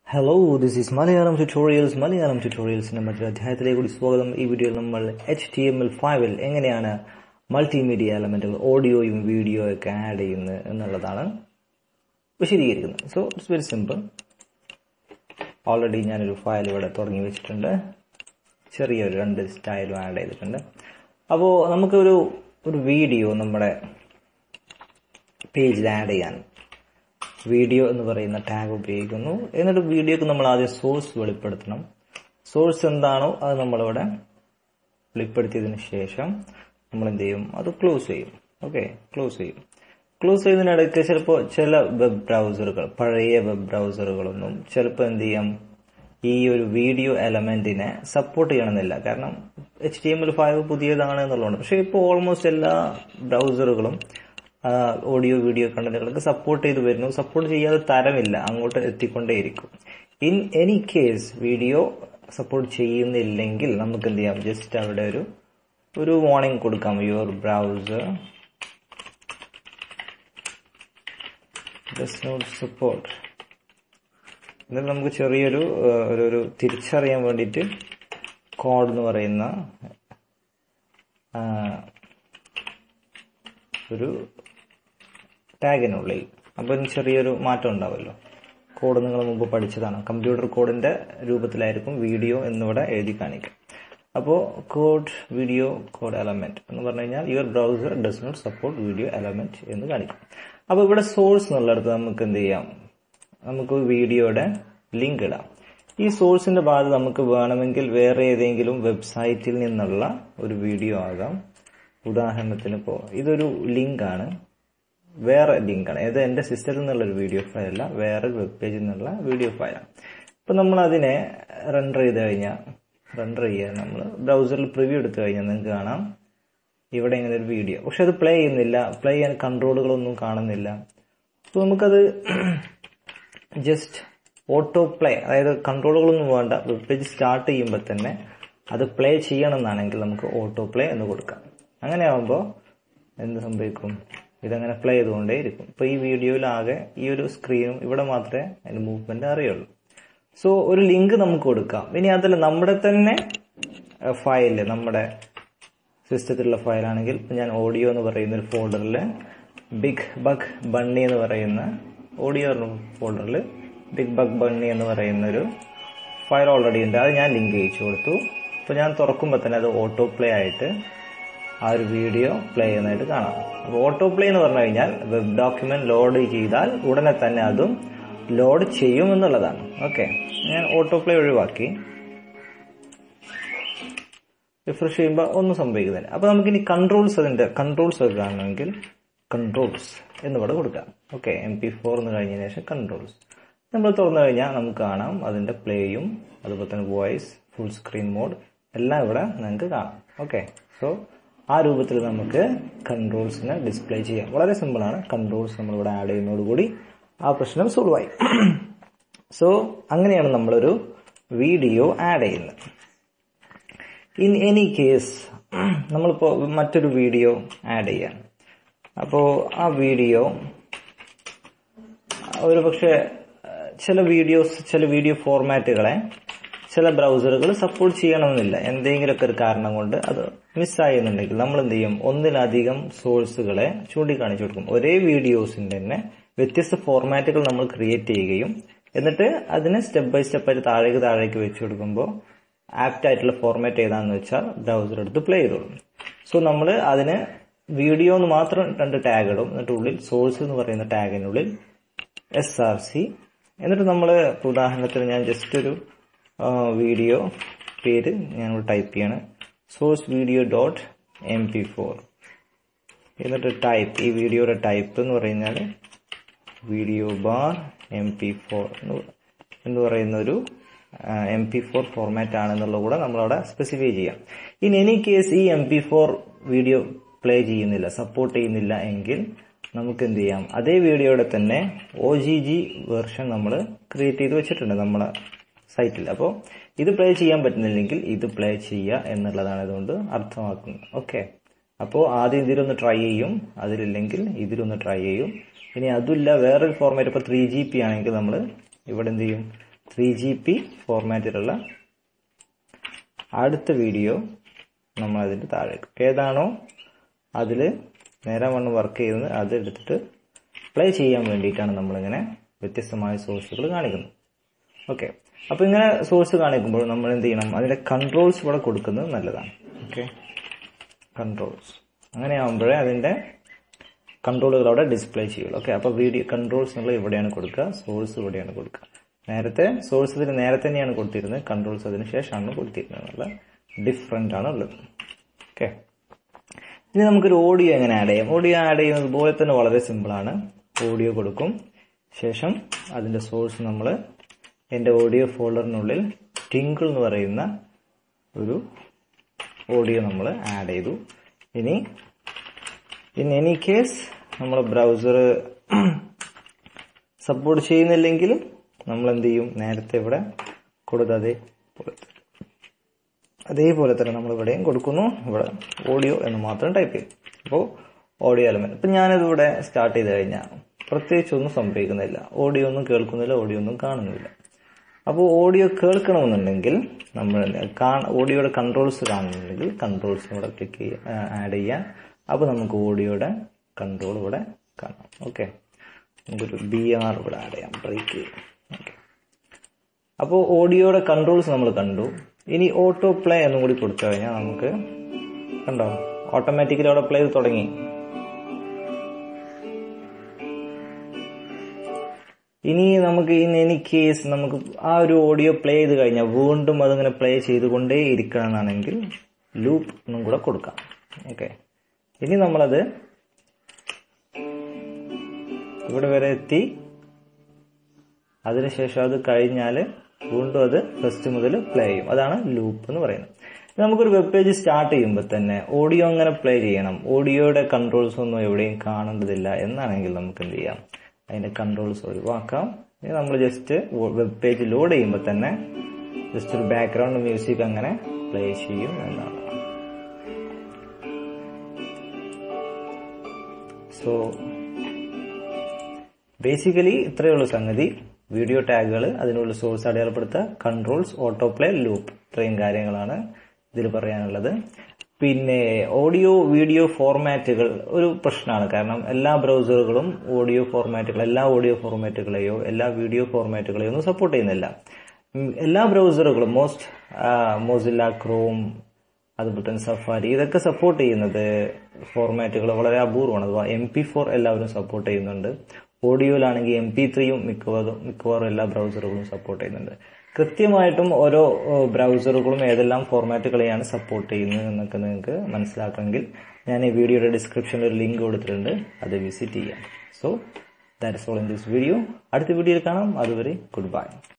hello this is Malayalam tutorials Malayalam ട്യൂട്ടോറിയൽസിന്റെ മറ്റൊരു അധ്യായത്തിലേക്ക് കൂടി സ്വാഗതം ഈ വീഡിയോയിൽ നമ്മൾ എച്ച് ടി എം എൽ ഫൈവിൽ എങ്ങനെയാണ് മൾട്ടിമീഡിയ എലമെന്റുകൾ ഓഡിയോയും വീഡിയോ ഒക്കെ ആഡ് ചെയ്യുന്നത് എന്നുള്ളതാണ് വിശദീകരിക്കുന്നത് so it's very simple already ഞാനൊരു ഫയൽ ഇവിടെ തുടങ്ങി വെച്ചിട്ടുണ്ട് ചെറിയൊരു രണ്ട് സ്റ്റൈലും ആഡ് ചെയ്തിട്ടുണ്ട് അപ്പോൾ നമുക്കൊരു ഒരു വീഡിയോ നമ്മുടെ പേജിൽ ആഡ് ചെയ്യാൻ വീഡിയോ എന്ന് പറയുന്ന ടാഗ് ഉപയോഗിക്കുന്നു എന്നിട്ട് വീഡിയോക്ക് നമ്മൾ ആദ്യം സോഴ്സ് വെളിപ്പെടുത്തണം സോഴ്സ് എന്താണോ അത് നമ്മളിവിടെ വെളിപ്പെടുത്തിയതിന് ശേഷം നമ്മൾ എന്ത് ചെയ്യും അത് ക്ലോസ് ചെയ്യും ഓക്കെ ക്ലോസ് ചെയ്യും ക്ലോസ് ചെയ്യുന്നതിനിടയ്ക്ക് ചിലപ്പോൾ ചില വെബ് ബ്രൗസറുകൾ പഴയ വെബ് ബ്രൗസറുകളൊന്നും ചിലപ്പോൾ എന്ത് ചെയ്യാം ഈ ഒരു വീഡിയോ എലമെന്റിനെ സപ്പോർട്ട് ചെയ്യണമെന്നില്ല കാരണം H T M L five പുതിയതാണ് എന്നുള്ളതാണ് പക്ഷേ ഇപ്പോൾ ഓൾമോസ്റ്റ് എല്ലാ ബ്രൗസറുകളും ഓഡിയോ വീഡിയോ കണ്ടന്റുകളൊക്കെ സപ്പോർട്ട് ചെയ്ത് വരുന്നു സപ്പോർട്ട് ചെയ്യാതെ തരമില്ല അങ്ങോട്ട് എത്തിക്കൊണ്ടേയിരിക്കും in any case video support ചെയ്യുന്നില്ലെങ്കിൽ നമുക്ക് എന്ത് ചെയ്യാം ജസ്റ്റ് അവിടെ ഒരു ഒരു വാർണിംഗ് കൊടുക്കാം your browser does not support എന്നിട്ട് നമുക്ക് ചെറിയൊരു ഒരു ഒരു തിരിച്ചറിയാൻ വേണ്ടിയിട്ട് കോഡ് എന്ന് പറയുന്ന ഒരു ടാഗിനുള്ളിൽ അപ്പം ചെറിയൊരു മാറ്റം ഉണ്ടാവുമല്ലോ കോഡ് നിങ്ങൾ മുമ്പ് പഠിച്ചതാണ് കമ്പ്യൂട്ടർ കോഡിന്റെ രൂപത്തിലായിരിക്കും വീഡിയോ എന്നിവിടെ എഴുതി കാണിക്കുക അപ്പോൾ കോഡ് വീഡിയോ കോഡ് എലമെന്റ് എന്ന് പറഞ്ഞു കഴിഞ്ഞാൽ your browser does not support video element എന്ന് കാണിക്കും അപ്പോൾ ഇവിടെ സോഴ്സ് എന്നുള്ളിടത്ത് നമുക്ക് എന്ത് ചെയ്യാം നമുക്ക് വീഡിയോയുടെ ലിങ്ക് ഇടാം ഈ സോഴ്സിന്റെ ഭാഗത്ത് നമുക്ക് വേണമെങ്കിൽ വേറെ ഏതെങ്കിലും വെബ്സൈറ്റിൽ നിന്നുള്ള ഒരു വീഡിയോ ആകാം ഉദാഹരണത്തിന് ഇപ്പോൾ ഇതൊരു ലിങ്ക് ആണ് വേറെ ലിങ്കാണ് ഇത് എന്റെ സിസ്റ്റത്തിൽ നിന്നുള്ള ഒരു വീഡിയോ ഫയൽ അല്ല വേറെ വെബ് പേജിൽ നിന്നുള്ള വീഡിയോ ഫയലാണ് ഇപ്പൊ നമ്മൾ അതിനെ റണ്ടർ ചെയ്ത് കഴിഞ്ഞാൽ റണ്ടർ ചെയ്യാൻ നമ്മൾ ബ്രൗസറിൽ പ്രിവ്യൂ എടുത്തു കഴിഞ്ഞാൽ നിങ്ങൾക്ക് കാണാം ഇവിടെ ഇങ്ങനെ ഒരു വീഡിയോ പക്ഷെ അത് പ്ലേ ചെയ്യുന്നില്ല പ്ലേ ചെയ്യാൻ കൺട്രോളുകളൊന്നും കാണുന്നില്ല അപ്പോൾ നമുക്കത് ജസ്റ്റ് ഓട്ടോ പ്ലേ അതായത് കൺട്രോളുകളൊന്നും വേണ്ട വെബ് പേജ് സ്റ്റാർട്ട് ചെയ്യുമ്പോൾ തന്നെ അത് പ്ലേ ചെയ്യണമെന്നാണെങ്കിൽ നമുക്ക് ഓട്ടോ പ്ലേ എന്ന് കൊടുക്കാം അങ്ങനെ ആവുമ്പോൾ എന്ത് സംഭവിക്കും ഇതങ്ങനെ പ്ലേ ചെയ്തുകൊണ്ടേ ഇരിക്കും ഇപ്പൊ ഈ വീഡിയോയിലാകെ ഈ ഒരു സ്ക്രീനും ഇവിടെ മാത്രമേ അതിന്റെ മൂവ്മെന്റ് അറിയുള്ളൂ സോ ഒരു ലിങ്ക് നമുക്ക് കൊടുക്കാം ഇനി അതിൽ നമ്മുടെ തന്നെ ഫയല് നമ്മുടെ സിസ്റ്റത്തിലുള്ള ഫയലാണെങ്കിൽ ഞാൻ ഓഡിയോ എന്ന് പറയുന്ന ഒരു ഫോൾഡറിൽ ബിഗ് ബഗ് ബണ്ണി എന്ന് പറയുന്ന ഓഡിയോ ഫോൾഡറിൽ ബിഗ് ബഗ് ബണ്ണി എന്ന് പറയുന്ന ഒരു ഫയൽ ഓൾറെഡി ഉണ്ട് അത് ഞാൻ ലിങ്ക് അയച്ചു കൊടുത്തു അപ്പോൾ ഞാൻ തുറക്കുമ്പോൾ തന്നെ അത് ഓട്ടോ പ്ലേ ആയിട്ട് ആ ഒരു വീഡിയോ പ്ലേ ചെയ്യുന്നതായിട്ട് കാണാം അപ്പോൾ ഓട്ടോ പ്ലേ എന്ന് പറഞ്ഞു കഴിഞ്ഞാൽ വെബ് ഡോക്യുമെന്റ് ലോഡ് ചെയ്താൽ ഉടനെ തന്നെ അതും ലോഡ് ചെയ്യും എന്നുള്ളതാണ് ഓക്കെ ഞാൻ ഓട്ടോ പ്ലേ ഒഴിവാക്കി റിഫ്രഷ് ചെയ്യുമ്പോൾ ഒന്നും സംഭവിക്കുന്നില്ല അപ്പോൾ നമുക്കിനി കൺട്രോൾസ് അതിന്റെ കൺട്രോൾസ് ഒക്കെ കാണണമെങ്കിൽ കൺട്രോൾസ് എന്നിവിടെ കൊടുക്കാം ഓക്കെ എം പി ഫോർ എന്ന് കഴിഞ്ഞതിന് ശേഷം കൺട്രോൾസ് നമ്മൾ തുറന്നു കഴിഞ്ഞാൽ നമുക്ക് കാണാം അതിന്റെ പ്ലേയും അതുപോലെ തന്നെ വോയിസ് ഫുൾ സ്ക്രീൻ മോഡ് എല്ലാം ഇവിടെ നിങ്ങൾക്ക് കാണാം ഓക്കെ സോ ആ രൂപത്തിൽ നമുക്ക് കൺട്രോൾസിനെ ഡിസ്പ്ലേ ചെയ്യാം വളരെ സിമ്പിൾ ആണ് കൺട്രോൾസ് നമ്മൾ ഇവിടെ ആഡ് ചെയ്യുന്നതോടുകൂടി ആ പ്രശ്നം സോൾവ് ആയി സോ അങ്ങനെയാണ് നമ്മളൊരു വീഡിയോ ആഡ് ചെയ്യുന്നത് ഇൻ എനി കേസ് നമ്മളിപ്പോ മറ്റൊരു വീഡിയോ ആഡ് ചെയ്യാൻ അപ്പോ ആ വീഡിയോ ഒരു പക്ഷെ ചില വീഡിയോസ് ചില വീഡിയോ ഫോർമാറ്റുകളെ ചില ബ്രൗസറുകൾ സപ്പോർട്ട് ചെയ്യണമെന്നില്ല എന്തെങ്കിലുമൊക്കെ ഒരു കാരണം കൊണ്ട് അത് മിസ്സായെന്നുണ്ടെങ്കിൽ നമ്മൾ എന്ത് ചെയ്യും ഒന്നിലധികം സോഴ്സുകളെ ചൂണ്ടിക്കാണിച്ചു കൊടുക്കും ഒരേ വീഡിയോസിന്റെ തന്നെ വ്യത്യസ്ത ഫോർമാറ്റുകൾ നമ്മൾ ക്രിയേറ്റ് ചെയ്യുകയും എന്നിട്ട് അതിനെ സ്റ്റെപ്പ് ബൈ സ്റ്റെപ്പ് ആയിട്ട് താഴേക്ക് താഴേക്ക് വെച്ച് കൊടുക്കുമ്പോൾ ആപ്റ്റ് ആയിട്ടുള്ള ഫോർമാറ്റ് ഏതാണെന്ന് വെച്ചാൽ ബ്രൗസർ എടുത്ത് പ്ലേ ചെയ്തോളും സോ നമ്മൾ അതിന് വീഡിയോ എന്ന് മാത്രം രണ്ട് ടാഗ് ഇടും എന്നിട്ട് ഉള്ളിൽ സോഴ്സ് എന്ന് പറയുന്ന ടാഗിനുള്ളിൽ എസ് ആർ സി എന്നിട്ട് നമ്മൾ ഉദാഹരണത്തിന് ഞാൻ ജസ്റ്റ് ഒരു വീഡിയോ പേര് ഞാൻ ടൈപ്പ് ചെയ്യാണ് source video dot M P four എന്നിട്ട് ടൈപ്പ് ഈ വീഡിയോയുടെ ടൈപ്പ് എന്ന് പറഞ്ഞാൽ video bar M P four എന്ന് പറയുന്ന ഒരു എം പി ഫോർ ഫോർമാറ്റ് ആണെന്നുള്ളത് കൂടെ നമ്മളവിടെ സ്പെസിഫൈ ചെയ്യാം ഇൻ എനി കേസ് ഈ M P four video play ചെയ്യുന്നില്ല സപ്പോർട്ട് ചെയ്യുന്നില്ല എങ്കിൽ നമുക്ക് എന്ത് ചെയ്യാം അതേ വീഡിയോയുടെ തന്നെ ഒ ജി ജി വെർഷൻ നമ്മൾ ക്രിയേറ്റ് ചെയ്ത് വെച്ചിട്ടുണ്ട് നമ്മളെ സൈറ്റിൽ അപ്പോൾ ഇത് പ്ലേ ചെയ്യാൻ പറ്റുന്നില്ലെങ്കിൽ ഇത് പ്ലേ ചെയ്യുക എന്നുള്ളതാണ് ഇതുകൊണ്ട് അർത്ഥമാക്കുന്നത് ഓക്കെ അപ്പോൾ ആദ്യം ഇതിലൊന്ന് ട്രൈ ചെയ്യും അതിലില്ലെങ്കിൽ ഇതിലൊന്ന് ട്രൈ ചെയ്യും ഇനി അതുമില്ല വേറൊരു ഫോർമാറ്റ് ഇപ്പോൾ ത്രീ ജി പി ആണെങ്കിൽ നമ്മൾ ഇവിടെ എന്ത് ചെയ്യും ത്രീ ജി പി ഫോർമാറ്റിലുള്ള അടുത്ത വീഡിയോ നമ്മൾ അതിൻ്റെ താഴെ ഏതാണോ അതിൽ നേരെ വണ്ണം വർക്ക് ചെയ്യുന്നത് അത് എടുത്തിട്ട് പ്ലേ ചെയ്യാൻ വേണ്ടിയിട്ടാണ് നമ്മളിങ്ങനെ വ്യത്യസ്തമായ സോഴ്സുകൾ കാണിക്കുന്നത് ഓക്കെ അപ്പോൾ ഇങ്ങനെ സോഴ്സ് കാണിക്കുമ്പോൾ നമ്മൾ എന്ത് ചെയ്യണം അതിൻ്റെ കൺട്രോൾസ് ഇവിടെ കൊടുക്കുന്നത് നല്ലതാണ് ഓക്കെ കൺട്രോൾസ് അങ്ങനെ ആകുമ്പോഴേ അതിൻ്റെ കൺട്രോളുകൾ അവിടെ ഡിസ്പ്ലേ ചെയ്യുള്ളൂ ഓക്കെ അപ്പോൾ വീഡിയോ കൺട്രോൾസ് എന്നുള്ള ഇവിടെയാണ് കൊടുക്കുക സോഴ്സ് ഇവിടെയാണ് കൊടുക്കുക നേരത്തെ സോഴ്സ് ഇതിന് നേരത്തെ തന്നെയാണ് കൊടുത്തിരുന്നത് കൺട്രോൾസ് അതിന് ശേഷമാണ് കൊടുത്തിരുന്നത് എന്നുള്ള ഡിഫറെൻ്റ് ആണ് ഉള്ളത് ഓക്കെ ഇനി നമുക്കൊരു ഓഡിയോ എങ്ങനെ ആഡ് ചെയ്യാം ഓഡിയോ ആഡ് ചെയ്യുന്നത് പോലെ തന്നെ വളരെ സിമ്പിളാണ് ഓഡിയോ കൊടുക്കും ശേഷം അതിൻ്റെ സോഴ്സ് നമ്മൾ എൻ്റെ ഓഡിയോ ഫോൾഡറിനുള്ളിൽ ടിങ്കിൾ എന്ന് പറയുന്ന ഒരു ഓഡിയോ നമ്മൾ ആഡ് ചെയ്തു ഇനി ഇൻ എനി കേസ് നമ്മൾ ബ്രൗസർ സപ്പോർട്ട് ചെയ്യുന്നില്ലെങ്കിൽ നമ്മൾ എന്ത് ചെയ്യും നേരത്തെ ഇവിടെ കൊടുത്ത അതേപോലെ അതേപോലെ തന്നെ നമ്മൾ ഇവിടെയും കൊടുക്കുന്നു ഇവിടെ ഓഡിയോ എന്ന് മാത്രം ടൈപ്പ് ചെയ്യും അപ്പോൾ ഓഡിയോ എലമെന്റ് ഇപ്പം ഞാനിത് ഇവിടെ സ്റ്റാർട്ട് ചെയ്ത് കഴിഞ്ഞാൽ പ്രത്യേകിച്ച് ഒന്നും സംഭവിക്കുന്നില്ല ഓഡിയോ ഒന്നും കേൾക്കുന്നില്ല ഓഡിയോ ഒന്നും കാണുന്നില്ല അപ്പോൾ ഓഡിയോ കേൾക്കണമെന്നുണ്ടെങ്കിൽ നമ്മൾ ഓഡിയോയുടെ കൺട്രോൾസ് കാണുന്നുണ്ടെങ്കിൽ കൺട്രോൾസ് ഇവിടെ ക്ലിക്ക് ചെയ്യുക ആഡ് ചെയ്യാം അപ്പോൾ നമുക്ക് ഓഡിയോയുടെ കൺട്രോൾ ഇവിടെ കാണാം ഓക്കെ നമുക്കൊരു ബി ആർ ഇവിടെ ആഡ് ചെയ്യാം ബ്രേക്ക് ചെയ്യാം ഓക്കെ അപ്പോൾ ഓഡിയോയുടെ കൺട്രോൾസ് നമ്മൾ കണ്ടു ഇനി ഓട്ടോ പ്ലേ എന്നും കൂടി കൊടുത്തു കഴിഞ്ഞാൽ നമുക്ക് കണ്ടോ ഓട്ടോമാറ്റിക്കലി അവിടെ പ്ലേ ചെയ്ത് തുടങ്ങി ഇനി നമുക്ക് ഇൻ എനി കേസ് നമുക്ക് ആ ഒരു ഓഡിയോ പ്ലേ ചെയ്ത് കഴിഞ്ഞാൽ വീണ്ടും അതിങ്ങനെ പ്ലേ ചെയ്തുകൊണ്ടേ ഇരിക്കണമെന്നാണെങ്കിൽ ലൂപ്പ് എന്നും കൂടെ കൊടുക്കാം ഓക്കെ ഇനി നമ്മളത് ഇവിടെ വരെ എത്തി അതിനുശേഷം അത് കഴിഞ്ഞാൽ വീണ്ടും അത് ഫസ്റ്റ് മുതൽ പ്ലേ ചെയ്യും അതാണ് ലൂപ്പ് എന്ന് പറയുന്നത് നമുക്കൊരു വെബ് പേജ് സ്റ്റാർട്ട് ചെയ്യുമ്പോൾ തന്നെ ഓഡിയോ അങ്ങനെ പ്ലേ ചെയ്യണം ഓഡിയോയുടെ കൺട്രോൾസ് ഒന്നും എവിടെയും കാണേണ്ടതില്ല എന്നാണെങ്കിൽ നമുക്ക് എന്ത് ചെയ്യാം അതിന്റെ കൺട്രോൾസ് ഒഴിവാക്കാം ഇനി നമ്മൾ ജസ്റ്റ് വെബ് പേജ് ലോഡ് ചെയ്യുമ്പോൾ തന്നെ ജസ്റ്റ് ഒരു ബാക്ക്ഗ്രൗണ്ട് മ്യൂസിക് അങ്ങനെ പ്ലേ ചെയ്യും എന്നാണ് സോ ബേസിക്കലി ഇത്രയേ ഉള്ളൂ സംഗതി വീഡിയോ ടാഗുകൾ അതിനുള്ള സോഴ്സ് അടയാളപ്പെടുത്തുക കൺട്രോൾസ് ഓട്ടോ പ്ലേ ലൂപ്പ് ഇത്രയും കാര്യങ്ങളാണ് ഇതിൽ പറയാനുള്ളത് പിന്നെ ഓഡിയോ വീഡിയോ ഫോർമാറ്റുകൾ ഒരു പ്രശ്നമാണ് കാരണം എല്ലാ ബ്രൗസറുകളും ഓഡിയോ ഫോർമാറ്റുകൾ എല്ലാ ഓഡിയോ ഫോർമാറ്റുകളെയോ എല്ലാ വീഡിയോ ഫോർമാറ്റുകളെയോ ഒന്നും സപ്പോർട്ട് ചെയ്യുന്നില്ല എല്ലാ ബ്രൗസറുകളും മോസ്റ്റ് മോസില്ല ക്രോം അതുപോലെ തന്നെ സഫാരി ഇതൊക്കെ സപ്പോർട്ട് ചെയ്യുന്നത് ഫോർമാറ്റുകൾ വളരെ അപൂർവമാണ് അഥവാ എം പി ഫോർ എല്ലാവരും സപ്പോർട്ട് ചെയ്യുന്നുണ്ട് ഓഡിയോയിലാണെങ്കിൽ എം പി ത്രീയും മിക്കവാറും മിക്കവാറും എല്ലാ ബ്രൗസറുകളും സപ്പോർട്ട് ചെയ്യുന്നുണ്ട് കൃത്യമായിട്ടും ഓരോ ബ്രൗസറുകളും ഏതെല്ലാം ഫോർമാറ്റുകളെയാണ് സപ്പോർട്ട് ചെയ്യുന്നത് എന്നൊക്കെ നിങ്ങൾക്ക് മനസ്സിലാക്കണമെങ്കിൽ ഞാൻ ഈ വീഡിയോയുടെ ഡിസ്ക്രിപ്ഷനിൽ ഒരു ലിങ്ക് കൊടുത്തിട്ടുണ്ട് അത് വിസിറ്റ് ചെയ്യാം so that is all in this video അടുത്ത വീഡിയോയിൽ കാണാം അതുവരെ ഗുഡ് ബൈ